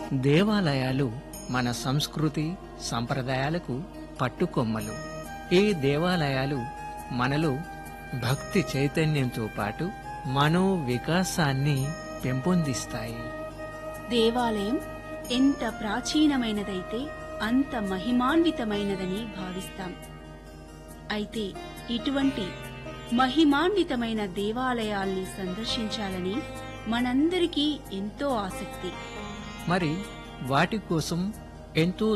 దేవాలయాలు మన సంస్కృతి సంప్రదాయాలకు పట్టుకొమ్మలు ఈ దేవాలయాలు మనలో భక్తి చైతన్యంతో పాటు మనో వికాసాన్ని పెంపొందిస్తాయి దేవాలయం ఎంత ప్రాచీనమైనదైతే అంత మహిమాన్వితమైనదని భావిస్తాం అయితే ఇటువంటి మహిమాన్వితమైన దేవాలయాల్ని సందర్శించాలని మనందరికీ ఎంతో ఆసక్తి మరి వాటి కోసం ఎంతో